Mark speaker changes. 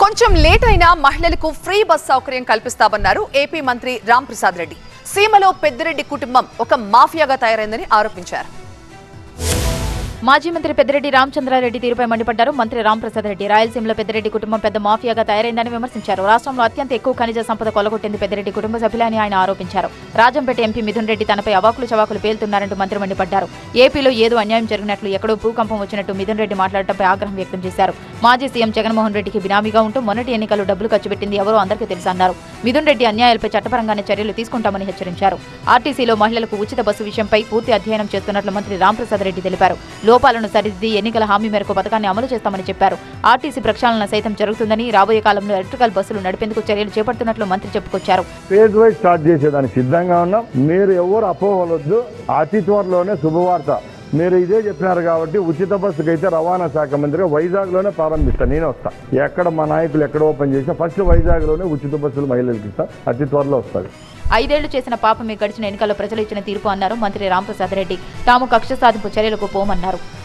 Speaker 1: కొంచెం లేట్ అయినా మహిళలకు ఫ్రీ బస్ సౌకర్యం కల్పిస్తామన్నారు ఏపీ మంత్రి రామ్ ప్రసాద్ రెడ్డి సీమలో పెద్దిరెడ్డి కుటుంబం ఒక మాఫియాగా తయారైందని ఆరోపించారు
Speaker 2: మాజీ మంత్రి పెద్దిరెడ్డి రామచంద్రారెడ్డి తీరుపై మండిపడ్డారు మంత్రి రాంప్రసాద్ రెడ్డి రాయలసీమలో పెద్దిరెడ్డి కుటుంబం పెద్ద మాఫియాగా తయారైందని విమర్శించారు రాష్ట్రంలో అత్యంత ఎక్కువ ఖనిజ సంపద కొలగొట్టింది పెద్దిరెడ్డి కుటుంబ సభ్యులని ఆయన ఆరోపించారు రాజంపేట ఎంపీ మిథున్ రెడ్డి తనపై అవాకులు చవాకులు పేలుతున్నారంటూ మంత్రి మండిపడ్డారు ఏపీలో ఏదో అన్యాయం జరిగినట్లు ఎక్కడో భూకంపం వచ్చినట్టు మిథున్ రెడ్డి మాట్లాడటంపై ఆగ్రహం వ్యక్తం చేశారు మాజీ సీఎం జగన్మోహన్ రెడ్డికి బినామీగా ఉంటూ మొన్నటి ఎన్నికల్లో డబ్బులు ఖర్చు పెట్టింది ఎవరో అందరికీ తెలుసన్నారు మిథున్ రెడ్డి అన్యాయాలపై చట్టపరంగానే చర్యలు తీసుకుంటామని హెచ్చరించారు ఆర్టీసీలో మహిళలకు ఉచిత బస్సు విషయంపై పూర్తి అధ్యయనం చేస్తున్నట్లు మంత్రి రాంప్రసాద్ రెడ్డి తెలిపారు లోపాలను సరిదిద్ది ఎన్నికల హామీ మేరకు పథకాన్ని అమలు చేస్తామని చెప్పారు ఆర్టీసీ ప్రక్షాళన సైతం జరుగుతుందని రాబోయే కాలంలో ఎలక్ట్రికల్ బస్సులు నడిపేందుకు చర్యలు చేపడుతున్నట్లు మంత్రి చెప్పుకొచ్చారు
Speaker 3: ఫేజ్ వైజ్ స్టార్ట్ చేసేదానికి సిద్ధంగా ఉన్నాం మీరు ఎవరు అపోహలొద్దు అతి త్వరలోనే శుభవార్త మీరు ఇదే చెప్పినారు కాబట్టి ఉచిత బస్సుకి అయితే రవాణా శాఖ మంత్రిగా వైజాగ్ లోనే ప్రారంభిస్తాను నేనే వస్తా ఎక్కడ మా నాయకులు ఎక్కడ ఓపెన్ చేసినా ఫస్ట్ వైజాగ్ లోనే ఉచిత బస్సులు మహిళలకు ఇస్తా అతి త్వరలో వస్తుంది
Speaker 2: ఐదేళ్లు చేసిన పాపమే గడిచిన ఎన్నికల్లో ప్రజలు ఇచ్చిన తీర్పు అన్నారు మంత్రి రాంప్రసాద్ రెడ్డి తాము కక్ష సాధింపు చర్యలకు పోమన్నారు